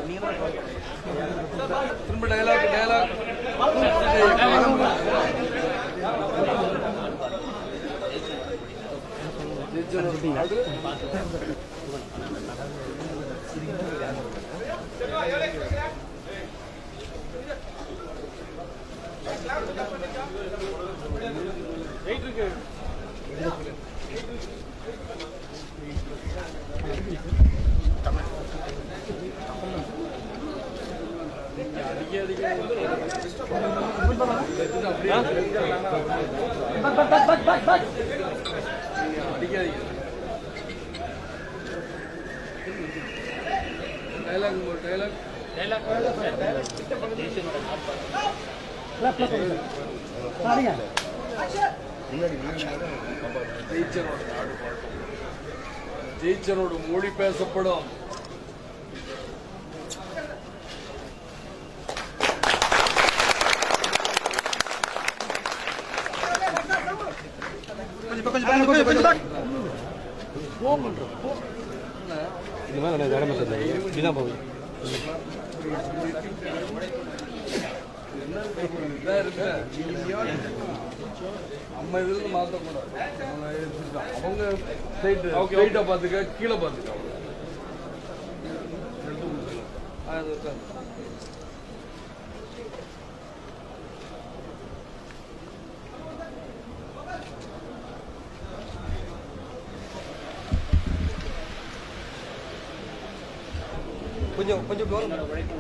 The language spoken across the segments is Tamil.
திரும்ப டயலாக் டயலாக் அடிக்காதீங்க டயலாக் டயலாக் ஜெயிச்சனோட நாடு பார்க்கும் ஜெயிச்சனோட மொழி பேசப்படும் இந்த மாதிரி நான் கடமை சொல்லுங்க இப்படிதான் போகுது இதா இருக்கு நம்ம இதுல இருந்து மாத்தக்கூடாது நம்ம எடுத்துக்கிட்டோம். அவங்க ஸ்ட்ரைட் ஸ்ட்ரைட்டா பாத்துக்க கீழே பாத்துக்க அவங்க எடுத்து கொடுத்துக்கலாம். ஆ, இது உட்காரு. கொஞ்சம் கொஞ்சம் தூரம்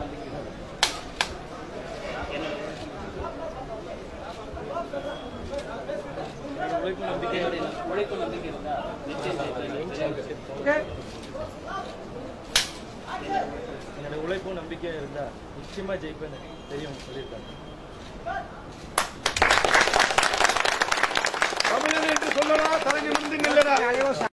என்னோட உழைப்பும் நம்பிக்கையும் இருந்தா நிச்சயமா ஜெயிப்பேன்னு தெரியும் சொல்லியிருக்காங்க தமிழன் என்று சொல்லடா தலை நிமிர்ந்து நில்லடா